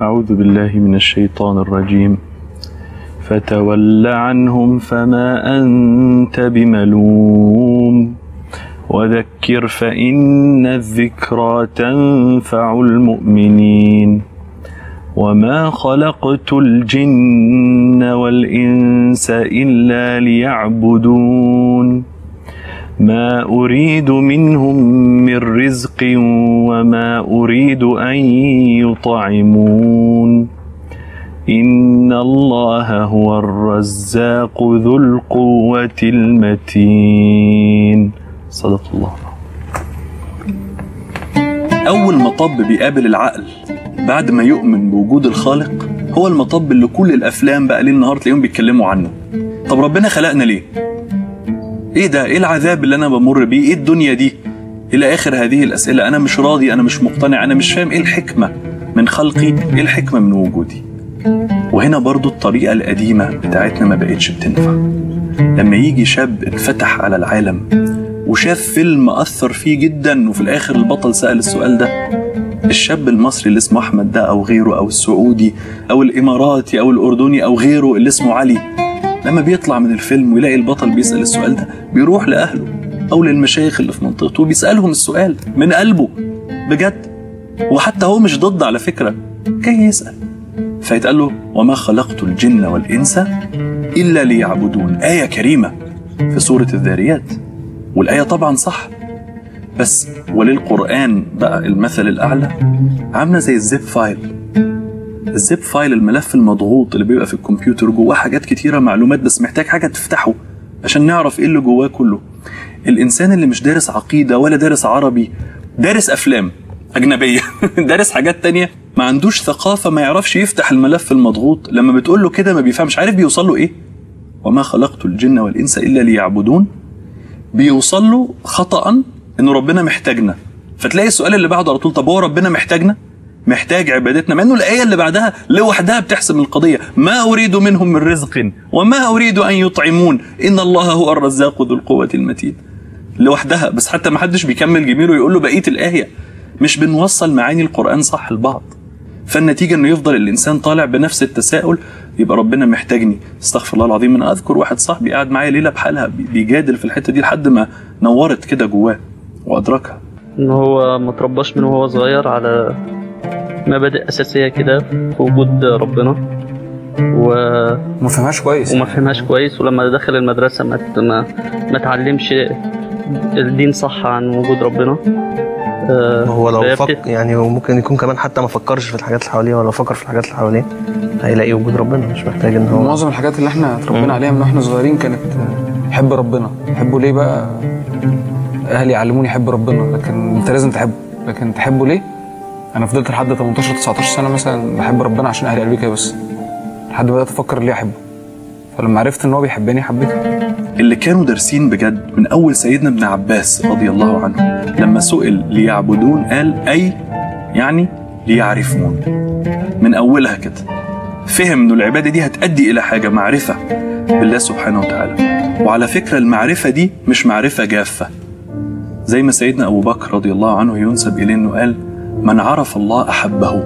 أعوذ بالله من الشيطان الرجيم فتول عنهم فما أنت بملوم وذكر فإن الذكرى تنفع المؤمنين وما خلقت الجن والإنس إلا ليعبدون ما أريد منهم من رزق وما أريد أن يطعمون إن الله هو الرزاق ذو القوة المتين صدق الله أول مطب بيقابل العقل بعد ما يؤمن بوجود الخالق هو المطب اللي كل الأفلام بقى ليل نهار تلاقيهم بيتكلموا عنه طب ربنا خلقنا ليه؟ ايه ده؟ ايه العذاب اللي انا بمر بيه؟ ايه الدنيا دي؟ الى اخر هذه الاسئله انا مش راضي انا مش مقتنع انا مش فاهم ايه الحكمه من خلقي؟ ايه الحكمه من وجودي؟ وهنا برضو الطريقه القديمه بتاعتنا ما بقتش بتنفع. لما يجي شاب انفتح على العالم وشاف فيلم اثر فيه جدا وفي الاخر البطل سال السؤال ده الشاب المصري اللي اسمه احمد ده او غيره او السعودي او الاماراتي او الاردني او غيره اللي اسمه علي لما بيطلع من الفيلم ويلاقي البطل بيسال السؤال ده بيروح لاهله او للمشايخ اللي في منطقته وبيسالهم السؤال من قلبه بجد وحتى هو مش ضد على فكره جاي يسال فيتقال له وما خلقت الجن والانس الا ليعبدون ايه كريمه في سوره الذاريات والايه طبعا صح بس وللقرآن بقى المثل الأعلى عاملة زي الزيب فايل الزيب فايل الملف المضغوط اللي بيبقى في الكمبيوتر جواه حاجات كتيرة معلومات بس محتاج حاجة تفتحه عشان نعرف ايه اللي جواه كله الإنسان اللي مش دارس عقيدة ولا دارس عربي دارس أفلام أجنبية دارس حاجات تانية ما عندوش ثقافة ما يعرفش يفتح الملف المضغوط لما بتقول له كده ما بيفهمش عارف بيوصل له ايه وما خلقت الجن والإنس إلا ليعبدون بيوصل له خطأ انه ربنا محتاجنا فتلاقي السؤال اللي بعده على طول طب هو ربنا محتاجنا محتاج عبادتنا مع انه الايه اللي بعدها لوحدها بتحسم القضيه ما اريد منهم من رزق وما اريد ان يطعمون ان الله هو الرزاق ذو القوه المتين لوحدها بس حتى ما حدش بيكمل جميله ويقول له بقيه الايه مش بنوصل معاني القران صح لبعض فالنتيجه انه يفضل الانسان طالع بنفس التساؤل يبقى ربنا محتاجني استغفر الله العظيم انا اذكر واحد صاحبي قاعد معايا ليله بحالها بيجادل في الحته دي لحد ما نورت كده جواه وادركها ان هو ما ترباش من وهو صغير على مبادئ اساسيه كده في وجود ربنا و... ما فهمهاش كويس وما فهمهاش كويس ولما دخل المدرسه ما ما, ما اتعلمش الدين صح عن وجود ربنا آه، هو لو فهي فك بت- يعني هو ممكن يكون كمان حتى ما فكرش في الحاجات اللي حواليه ولا فكر في الحاجات اللي حواليه هيلاقي وجود ربنا مش محتاج ان هو معظم الحاجات اللي احنا اتربينا عليها من واحنا صغيرين كانت آه، حب ربنا حبه ليه بقى اهلي علموني حب ربنا لكن انت لازم تحبه لكن تحبه ليه انا فضلت لحد 18 19 سنه مثلا بحب ربنا عشان اهلي قالوا لي كده بس لحد ما بدات افكر ليه احبه فلما عرفت ان هو بيحبني حبيته اللي كانوا دارسين بجد من اول سيدنا ابن عباس رضي الله عنه لما سئل ليعبدون قال اي يعني ليعرفون من اولها كده فهم انه العباده دي هتؤدي الى حاجه معرفه بالله سبحانه وتعالى وعلى فكره المعرفه دي مش معرفه جافه زي ما سيدنا ابو بكر رضي الله عنه ينسب اليه انه قال من عرف الله احبه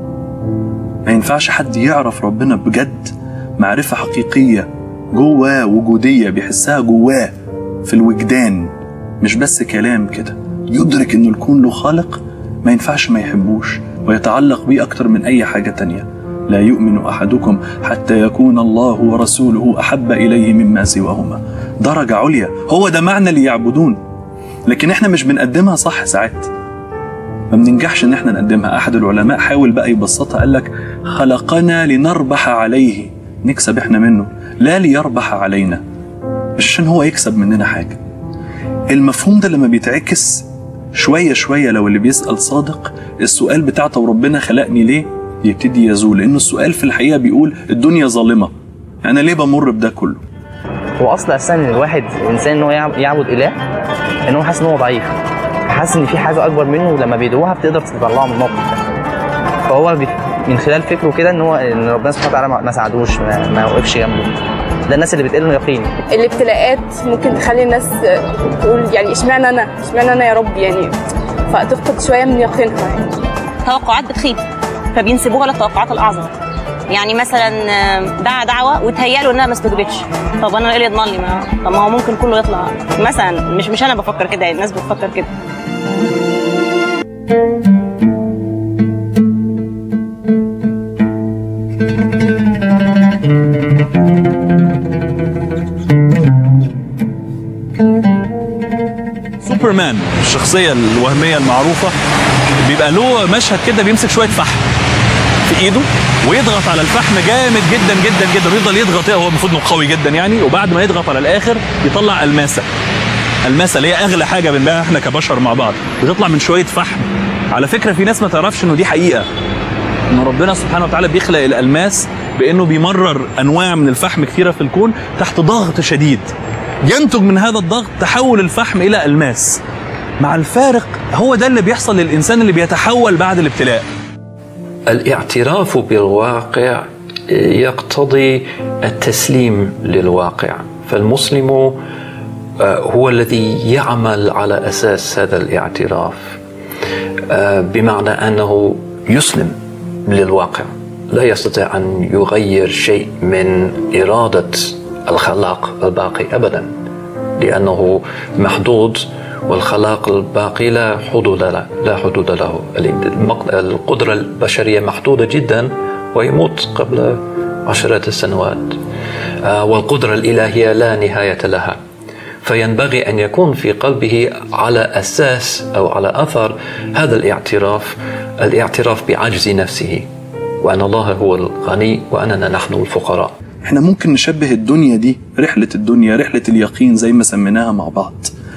ما ينفعش حد يعرف ربنا بجد معرفه حقيقيه جواه وجوديه بيحسها جواه في الوجدان مش بس كلام كده يدرك انه الكون له خالق ما ينفعش ما يحبوش ويتعلق بيه اكتر من اي حاجه تانية لا يؤمن احدكم حتى يكون الله ورسوله احب اليه مما سواهما درجه عليا هو ده معنى ليعبدون لكن احنا مش بنقدمها صح ساعات ما بننجحش ان احنا نقدمها احد العلماء حاول بقى يبسطها قال لك خلقنا لنربح عليه نكسب احنا منه لا ليربح علينا مش عشان هو يكسب مننا حاجه المفهوم ده لما بيتعكس شويه شويه لو اللي بيسال صادق السؤال بتاع طب ربنا خلقني ليه يبتدي يزول لانه السؤال في الحقيقه بيقول الدنيا ظالمه انا ليه بمر بده كله هو اصل اساسا ان الواحد الانسان ان هو يعب- يعبد اله ان هو حاسس ان هو ضعيف حاسس ان في حاجه اكبر منه ولما بيدعوها بتقدر تطلعه من الموقف ده فهو بي- من خلال فكره كده ان هو ان ربنا سبحانه وتعالى ما- ما ساعدوش ما, ما وقفش جنبه ده الناس اللي بتقل له يقين الابتلاءات ممكن تخلي الناس تقول يعني اشمعنى انا اشمعنى انا يا رب يعني فتفقد شويه من يقينها يعني توقعات بتخيب فبينسبوها للتوقعات الاعظم يعني مثلا آه، دعا دعوه وتهيأ له انها ما استجابتش طب انا ايه اللي يضمن لي ما طب ما هو ممكن كله يطلع مثلا مش مش انا بفكر كده يعني الناس بتفكر كده سوبرمان الشخصية الوهمية المعروفة بيبقى له مشهد كده بيمسك شوية فحم في ايده ويضغط على الفحم جامد جدا جدا جدا ويفضل يضغط هو المفروض انه قوي جدا يعني وبعد ما يضغط على الاخر يطلع الماسه الماسه اللي هي اغلى حاجه بنبيعها احنا كبشر مع بعض بتطلع من شويه فحم على فكره في ناس ما تعرفش انه دي حقيقه ان ربنا سبحانه وتعالى بيخلق الالماس بانه بيمرر انواع من الفحم كثيره في الكون تحت ضغط شديد ينتج من هذا الضغط تحول الفحم الى الماس مع الفارق هو ده اللي بيحصل للانسان اللي بيتحول بعد الابتلاء الاعتراف بالواقع يقتضي التسليم للواقع فالمسلم آه، هو الذي يعمل على اساس هذا الاعتراف آه، بمعنى انه يسلم للواقع لا يستطيع ان يغير شيء من اراده الخلاق الباقي ابدا لانه محدود والخلاق الباقي لا حدود له لا حدود له المق- القدرة البشرية محدودة جدا ويموت قبل عشرات السنوات آه، والقدرة الإلهية لا نهاية لها فينبغي أن يكون في قلبه على أساس أو على أثر هذا الاعتراف الاعتراف بعجز نفسه وأن الله هو الغني وأننا نحن الفقراء احنا ممكن نشبه الدنيا دي رحلة الدنيا رحلة اليقين زي ما سميناها مع بعض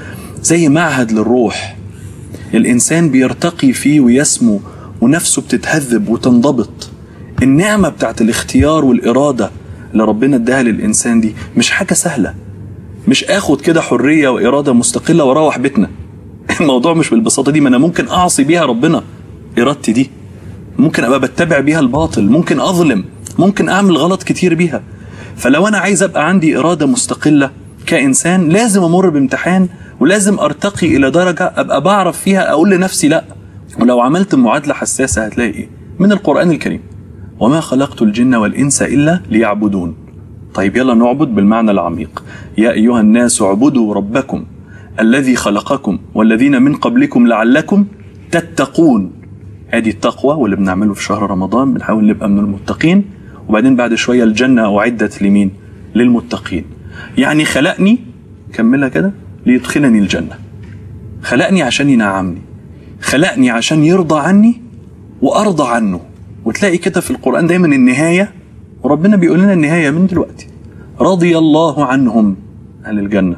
زي معهد للروح الإنسان بيرتقي فيه ويسمو ونفسه بتتهذب وتنضبط النعمة بتاعت الاختيار والإرادة اللي ربنا اداها للإنسان دي مش حاجة سهلة مش اخد كده حرية وإرادة مستقلة واروح بيتنا الموضوع مش بالبساطة دي ما أنا ممكن أعصي بيها ربنا إرادتي دي ممكن ابقى بتبع بيها الباطل ممكن اظلم ممكن اعمل غلط كتير بيها فلو انا عايز ابقى عندي اراده مستقله كانسان لازم امر بامتحان ولازم ارتقي الى درجه ابقى بعرف فيها اقول لنفسي لا ولو عملت معادله حساسه هتلاقي ايه من القران الكريم وما خلقت الجن والانس الا ليعبدون طيب يلا نعبد بالمعنى العميق يا ايها الناس اعبدوا ربكم الذي خلقكم والذين من قبلكم لعلكم تتقون ادي التقوى واللي بنعمله في شهر رمضان بنحاول نبقى من المتقين وبعدين بعد شويه الجنه اعدت لمين؟ للمتقين. يعني خلقني كملها كده ليدخلني الجنه. خلقني عشان ينعمني. خلقني عشان يرضى عني وارضى عنه. وتلاقي كده في القران دايما النهايه وربنا بيقول لنا النهايه من دلوقتي. رضي الله عنهم اهل الجنه.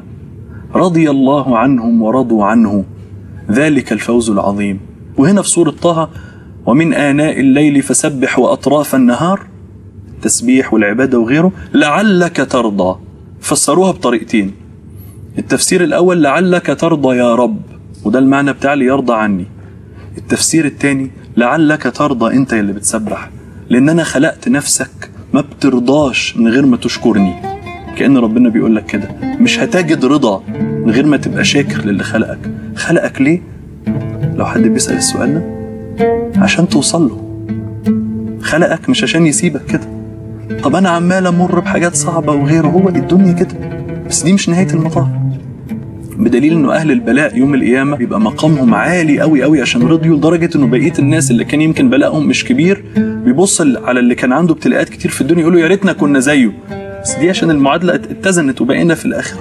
رضي الله عنهم ورضوا عنه ذلك الفوز العظيم. وهنا في سورة طه ومن آناء الليل فسبح وأطراف النهار التسبيح والعبادة وغيره لعلك ترضى فسروها بطريقتين التفسير الأول لعلك ترضى يا رب وده المعنى بتاع اللي يرضى عني التفسير الثاني لعلك ترضى انت اللي بتسبح لان انا خلقت نفسك ما بترضاش من غير ما تشكرني كأن ربنا بيقول لك كده مش هتجد رضا من غير ما تبقى شاكر للي خلقك خلقك ليه لو حد بيسأل السؤال ده عشان توصل له خلقك مش عشان يسيبك كده طب انا عمال امر بحاجات صعبه وغيره هو الدنيا كده بس دي مش نهايه المطاف بدليل انه اهل البلاء يوم القيامه بيبقى مقامهم عالي قوي قوي عشان رضيوا لدرجه انه بقيه الناس اللي كان يمكن بلاءهم مش كبير بيبص على اللي كان عنده ابتلاءات كتير في الدنيا يقولوا يا ريتنا كنا زيه بس دي عشان المعادله اتزنت وبقينا في الاخره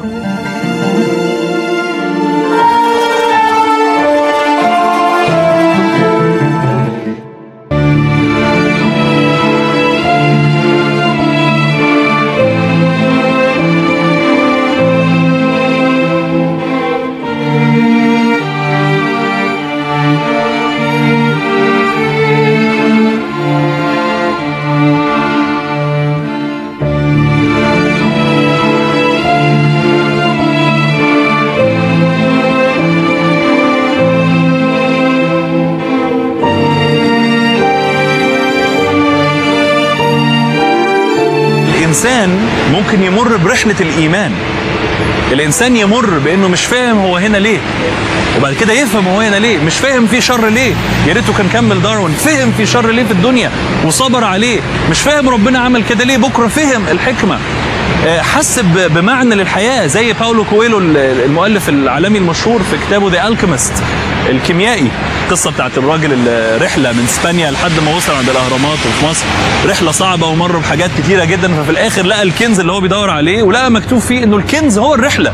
الإنسان ممكن يمر برحلة الإيمان الانسان يمر بانه مش فاهم هو هنا ليه وبعد كده يفهم هو هنا ليه مش فاهم في شر ليه يا ريته كان كمل داروين فهم في شر ليه في الدنيا وصبر عليه مش فاهم ربنا عمل كده ليه بكره فهم الحكمه آه، حس ب- بمعنى للحياه زي باولو كويلو ال- المؤلف العالمي المشهور في كتابه ذا الكيمست الكيميائي القصه بتاعت الراجل اللي رحله من اسبانيا لحد ما وصل عند الاهرامات وفي مصر رحله صعبه ومر بحاجات كتيره جدا ففي الاخر لقى الكنز اللي هو بيدور عليه ولقى مكتوب فيه انه الكنز هو الرحله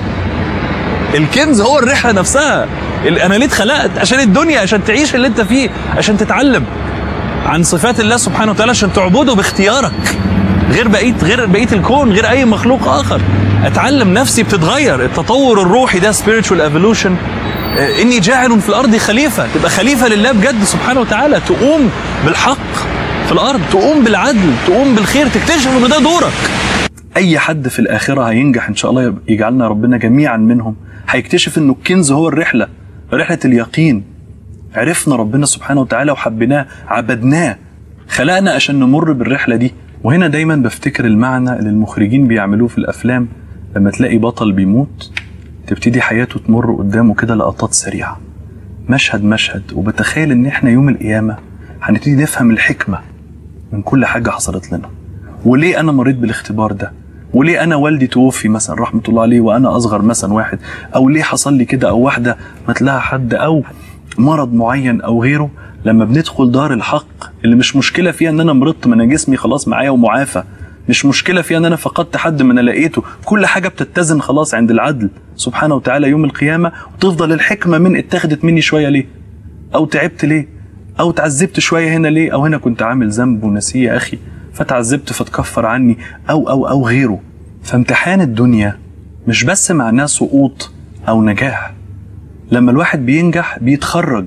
الكنز هو الرحله نفسها ال- انا ليه اتخلقت عشان الدنيا عشان تعيش اللي انت فيه عشان تتعلم عن صفات الله سبحانه وتعالى عشان تعبده باختيارك غير بقيه غير بقيه الكون غير اي مخلوق اخر اتعلم نفسي بتتغير التطور الروحي ده spiritual evolution آه، اني جاعل في الارض خليفه تبقى خليفه لله بجد سبحانه وتعالى تقوم بالحق في الارض تقوم بالعدل تقوم بالخير تكتشف ان ده دورك اي حد في الاخره هينجح ان شاء الله يجعلنا ربنا جميعا منهم هيكتشف انه الكنز هو الرحله رحله اليقين عرفنا ربنا سبحانه وتعالى وحبيناه عبدناه خلقنا عشان نمر بالرحله دي وهنا دايما بفتكر المعنى اللي المخرجين بيعملوه في الافلام لما تلاقي بطل بيموت تبتدي حياته تمر قدامه كده لقطات سريعه مشهد مشهد وبتخيل ان احنا يوم القيامه هنبتدي نفهم الحكمه من كل حاجه حصلت لنا وليه انا مريت بالاختبار ده وليه انا والدي توفي مثلا رحمه الله عليه وانا اصغر مثلا واحد او ليه حصل لي كده او واحده مات لها حد او مرض معين او غيره لما بندخل دار الحق اللي مش مشكله فيها ان انا مرضت ما انا جسمي خلاص معايا ومعافى مش مشكله فيها ان انا فقدت حد ما انا لقيته كل حاجه بتتزن خلاص عند العدل سبحانه وتعالى يوم القيامه وتفضل الحكمه من اتخذت مني شويه ليه او تعبت ليه او تعذبت شويه هنا ليه او هنا كنت عامل ذنب ونسيه يا اخي فتعذبت فتكفر عني او او او غيره فامتحان الدنيا مش بس معناه سقوط او نجاح لما الواحد بينجح بيتخرج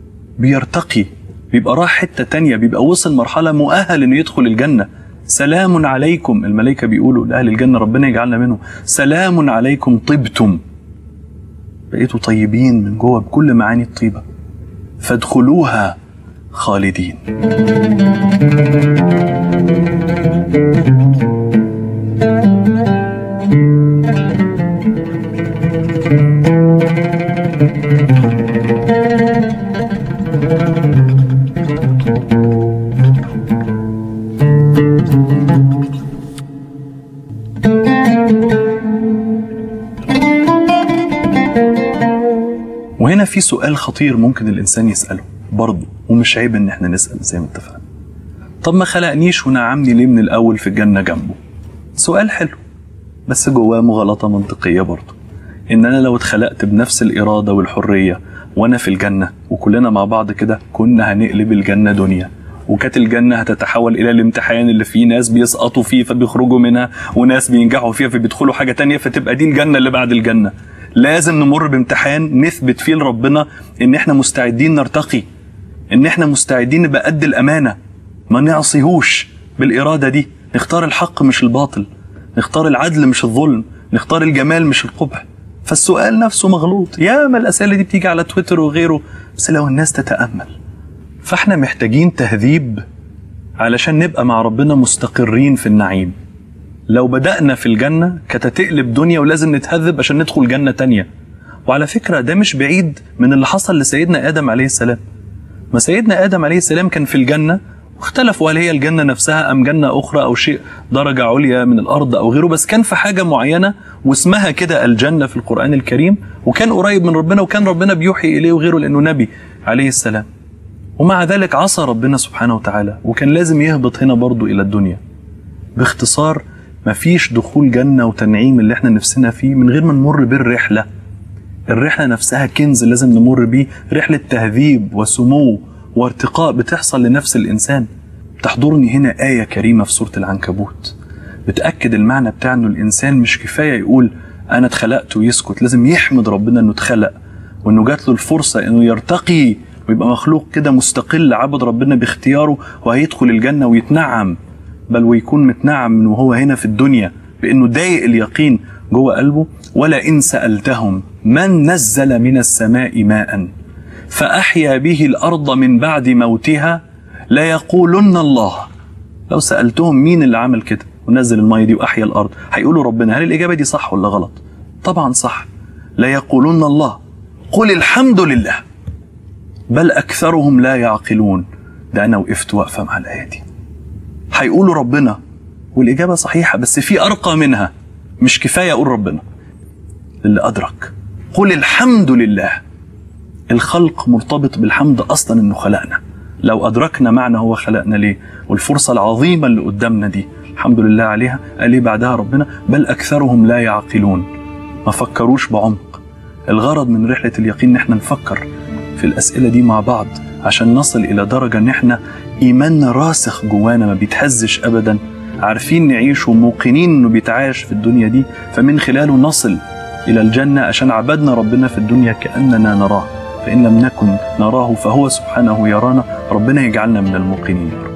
بيرتقي بيبقى راح حتة تانية بيبقى وصل مرحلة مؤهل انه يدخل الجنة سلام عليكم الملائكة بيقولوا لأهل الجنة ربنا يجعلنا منهم سلام عليكم طبتم بقيتوا طيبين من جوه بكل معاني الطيبة فادخلوها خالدين وهنا في سؤال خطير ممكن الإنسان يسأله برضه ومش عيب إن إحنا نسأل زي ما اتفقنا طب ما خلقنيش ونعمني ليه من الأول في الجنة جنبه سؤال حلو بس جواه مغالطة منطقية برضه إن أنا لو اتخلقت بنفس الإرادة والحرية وأنا في الجنة وكلنا مع بعض كده كنا هنقلب الجنة دنيا وكانت الجنة هتتحول إلى الامتحان اللي فيه ناس بيسقطوا فيه فبيخرجوا منها وناس بينجحوا فيها فبيدخلوا حاجة تانية فتبقى دي الجنة اللي بعد الجنة لازم نمر بامتحان نثبت فيه لربنا إن إحنا مستعدين نرتقي إن إحنا مستعدين نبقى قد الأمانة ما نعصيهوش بالإرادة دي نختار الحق مش الباطل نختار العدل مش الظلم نختار الجمال مش القبح فالسؤال نفسه مغلوط ياما الأسئلة دي بتيجي على تويتر وغيره بس لو الناس تتأمل فاحنا محتاجين تهذيب علشان نبقى مع ربنا مستقرين في النعيم لو بدأنا في الجنة كانت هتقلب دنيا ولازم نتهذب عشان ندخل جنة تانية وعلى فكرة ده مش بعيد من اللي حصل لسيدنا آدم عليه السلام ما سيدنا آدم عليه السلام كان في الجنة واختلفوا هل هي الجنة نفسها أم جنة أخرى أو شيء درجة عليا من الأرض أو غيره بس كان في حاجة معينة واسمها كده الجنة في القرآن الكريم وكان قريب من ربنا وكان ربنا بيوحي إليه وغيره لأنه نبي عليه السلام ومع ذلك عصى ربنا سبحانه وتعالى وكان لازم يهبط هنا برضو إلى الدنيا باختصار مفيش دخول جنة وتنعيم اللي احنا نفسنا فيه من غير ما نمر بالرحلة الرحلة نفسها كنز لازم نمر بيه رحلة تهذيب وسمو وارتقاء بتحصل لنفس الإنسان تحضرني هنا آية كريمة في سورة العنكبوت بتأكد المعنى بتاع إنه الإنسان مش كفاية يقول أنا اتخلقت ويسكت لازم يحمد ربنا إنه اتخلق وإنه جات له الفرصة إنه يرتقي ويبقى مخلوق كده مستقل عبد ربنا باختياره وهيدخل الجنة ويتنعم بل ويكون متنعم من وهو هنا في الدنيا بانه ضايق اليقين جوه قلبه ولئن سالتهم من نزل من السماء ماء فاحيا به الارض من بعد موتها ليقولن الله لو سالتهم مين اللي عمل كده ونزل الميه دي واحيا الارض هيقولوا ربنا هل الاجابه دي صح ولا غلط طبعا صح لا يقولون الله قل الحمد لله بل أكثرهم لا يعقلون ده أنا وقفت واقفة مع الآية دي هيقولوا ربنا والإجابة صحيحة بس في أرقى منها مش كفاية أقول ربنا اللي أدرك قل الحمد لله الخلق مرتبط بالحمد أصلا إنه خلقنا لو أدركنا معنى هو خلقنا ليه والفرصة العظيمة اللي قدامنا دي الحمد لله عليها قال ليه بعدها ربنا بل أكثرهم لا يعقلون ما فكروش بعمق الغرض من رحلة اليقين إن احنا نفكر في الأسئلة دي مع بعض عشان نصل إلى درجة إن احنا إيماننا راسخ جوانا ما بيتهزش أبدا عارفين نعيش وموقنين إنه بيتعايش في الدنيا دي فمن خلاله نصل إلى الجنة عشان عبدنا ربنا في الدنيا كأننا نراه فإن لم نكن نراه فهو سبحانه يرانا ربنا يجعلنا من الموقنين يا رب